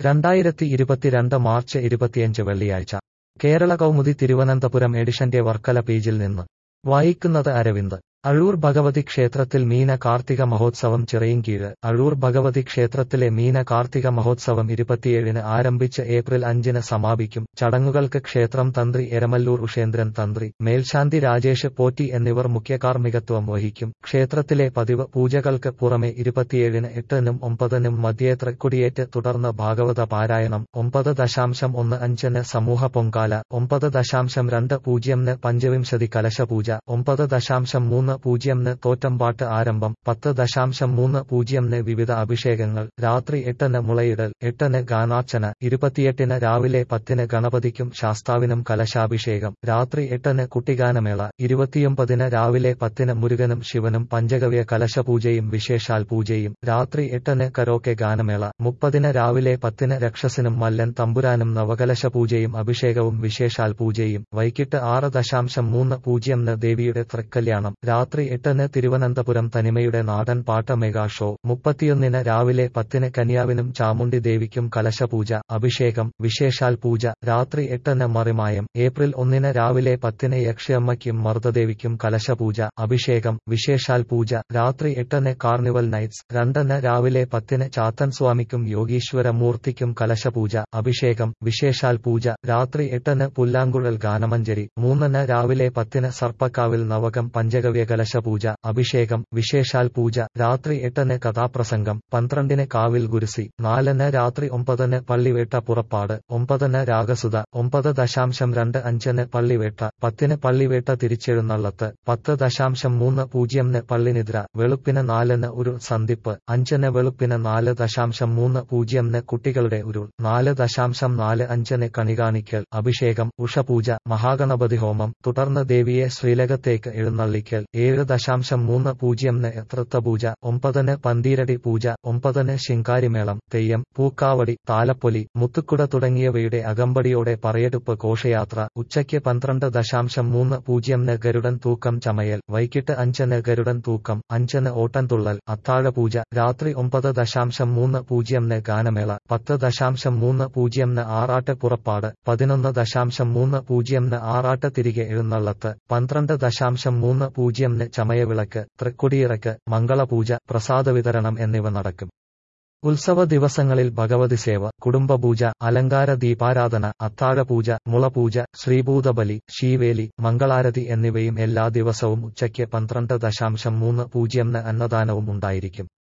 രണ്ടായിരത്തി ഇരുപത്തിരണ്ട് മാർച്ച് ഇരുപത്തിയഞ്ച് വെള്ളിയാഴ്ച കേരള കൗമുദി തിരുവനന്തപുരം എഡിഷന്റെ വർക്കല പേജിൽ നിന്ന് വായിക്കുന്നത് അരവിന്ദ് അഴൂർ ഭഗവതി ക്ഷേത്രത്തിൽ മീന കാർത്തിക മഹോത്സവം ചിറയിൻകീഴ് അഴൂർ ഭഗവതി ക്ഷേത്രത്തിലെ മീന കാർത്തിക മഹോത്സവം ഇരുപത്തിയേഴിന് ആരംഭിച്ച് ഏപ്രിൽ അഞ്ചിന് സമാപിക്കും ചടങ്ങുകൾക്ക് ക്ഷേത്രം തന്ത്രി എരമല്ലൂർ ഉഷേന്ദ്രൻ തന്ത്രി മേൽശാന്തി രാജേഷ് പോറ്റി എന്നിവർ മുഖ്യകാർമ്മികത്വം വഹിക്കും ക്ഷേത്രത്തിലെ പതിവ് പൂജകൾക്ക് പുറമെ ഇരുപത്തിയേഴിന് എട്ടിനും ഒമ്പതിനും മധ്യേ തൃക്കുടിയേറ്റ് തുടർന്ന് ഭാഗവത പാരായണം ഒമ്പത് ദശാംശം ഒന്ന് അഞ്ചിന് സമൂഹ പൊങ്കാല ഒമ്പത് ദശാംശം രണ്ട് പൂജ്യംന് പഞ്ചവിംശതി കലശപൂജ ഒമ്പത് ദശാംശം മൂന്ന് പൂജ്യംന് തോറ്റമ്പാട്ട് ആരംഭം പത്ത് ദശാംശം മൂന്ന് പൂജ്യംന് വിവിധ അഭിഷേകങ്ങൾ രാത്രി എട്ടിന് മുളയിടൽ എട്ടിന് ഗാനാർച്ചന ഇരുപത്തിയെട്ടിന് രാവിലെ പത്തിന് ഗണപതിക്കും ശാസ്താവിനും കലശാഭിഷേകം രാത്രി എട്ടിന് കുട്ടിഗാനമേള ഇരുപത്തിയൊമ്പതിന് രാവിലെ പത്തിന് മുരുകനും ശിവനും പഞ്ചഗവ്യ കലശപൂജയും വിശേഷാൽ പൂജയും രാത്രി എട്ടിന് കരോക്കെ ഗാനമേള മുപ്പതിന് രാവിലെ പത്തിന് രക്ഷസിനും മല്ലൻ തമ്പുരാനും നവകലശ പൂജയും അഭിഷേകവും വിശേഷാൽ പൂജയും വൈകിട്ട് ആറ് ദശാംശം മൂന്ന് പൂജ്യംന് ദേവിയുടെ തൃക്കല്യാണം രാത്രി എട്ടിന് തിരുവനന്തപുരം തനിമയുടെ നാടൻ പാട്ട മെഗാ ഷോ മുപ്പത്തിയൊന്നിന് രാവിലെ പത്തിന് കന്യാവിനും ചാമുണ്ടി ദേവിക്കും കലശപൂജ അഭിഷേകം വിശേഷാൽ പൂജ രാത്രി എട്ടിന് മറിമായം ഏപ്രിൽ ഒന്നിന് രാവിലെ പത്തിന് യക്ഷിയമ്മയ്ക്കും മർദ്ദദേവിക്കും കലശപൂജ അഭിഷേകം വിശേഷാൽ പൂജ രാത്രി എട്ടിന് കാർണിവൽ നൈറ്റ്സ് രണ്ടിന് രാവിലെ പത്തിന് ചാത്തൻ സ്വാമിക്കും യോഗീശ്വര മൂർത്തിക്കും കലശപൂജ അഭിഷേകം വിശേഷാൽ പൂജ രാത്രി എട്ടിന് പുല്ലാങ്കുഴൽ ഗാനമഞ്ജരി മൂന്നിന് രാവിലെ പത്തിന് സർപ്പക്കാവിൽ നവകം പഞ്ചഗവ്യ കലശപൂജ അഭിഷേകം വിശേഷാൽ പൂജ രാത്രി എട്ടിന് കഥാപ്രസംഗം പന്ത്രണ്ടിന് കാവിൽ ഗുരുസി നാലിന് രാത്രി ഒമ്പതിന് പള്ളിവേട്ട പുറപ്പാട് ഒമ്പതിന് രാഗസുത ഒമ്പത് ദശാംശം രണ്ട് അഞ്ചിന് പള്ളിവേട്ട പത്തിന് പള്ളിവേട്ട തിരിച്ചെഴുന്നള്ളത്ത് പത്ത് ദശാംശം മൂന്ന് പൂജ്യംന് പള്ളിനിദ്ര വെളുപ്പിന് നാലിന് ഉരുൾ സന്ധിപ്പ് അഞ്ചിന് വെളുപ്പിന് നാല് ദശാംശം മൂന്ന് പൂജ്യംന് കുട്ടികളുടെ ഉരുൾ നാല് ദശാംശം നാല് അഞ്ചിന് കണികാണിക്കൽ അഭിഷേകം ഉഷപൂജ മഹാഗണപതി ഹോമം തുടർന്ന് ദേവിയെ ശ്രീലകത്തേക്ക് എഴുന്നള്ളിക്കൽ ഏഴ് ദശാംശം മൂന്ന് പൂജ്യംന് തൃത്തപൂജ ഒമ്പതിന് പന്തീരടി പൂജ ഒമ്പതിന് ശിങ്കാരിമേളം തെയ്യം പൂക്കാവടി താലപ്പൊലി മുത്തുക്കുട തുടങ്ങിയവയുടെ അകമ്പടിയോടെ പറയെടുപ്പ് ഘോഷയാത്ര ഉച്ചയ്ക്ക് പന്ത്രണ്ട് ദശാംശം മൂന്ന് പൂജ്യംന് ഗരുഡൻ തൂക്കം ചമയൽ വൈകിട്ട് അഞ്ചിന് ഗരുഡൻ തൂക്കം അഞ്ചിന് ഓട്ടൻതുള്ളൽ അത്താഴപൂജ രാത്രി ഒമ്പത് ദശാംശം മൂന്ന് പൂജ്യംന് ഗാനമേള പത്ത് ദശാംശം മൂന്ന് പൂജ്യംന് ആറാട്ട് പുറപ്പാട് പതിനൊന്ന് ദശാംശം മൂന്ന് പൂജ്യംന് ആറാട്ട് തിരികെ എഴുന്നള്ളത്ത് പന്ത്രണ്ട് ദശാംശം മൂന്ന് പൂജ്യംന് ചമയവിളക്ക് തൃക്കൊടിയിറക്ക് മംഗളപൂജ പ്രസാദ വിതരണം എന്നിവ നടക്കും ഉത്സവ ദിവസങ്ങളിൽ ഭഗവതി സേവ കുടുംബപൂജ അലങ്കാര ദീപാരാധന അത്താഴപൂജ മുളപൂജ ശ്രീഭൂതബലി ശീവേലി മംഗളാരതി എന്നിവയും എല്ലാ ദിവസവും ഉച്ചയ്ക്ക് പന്ത്രണ്ട് ദശാംശം മൂന്ന് പൂജ്യംന് അന്നദാനവും ഉണ്ടായിരിക്കും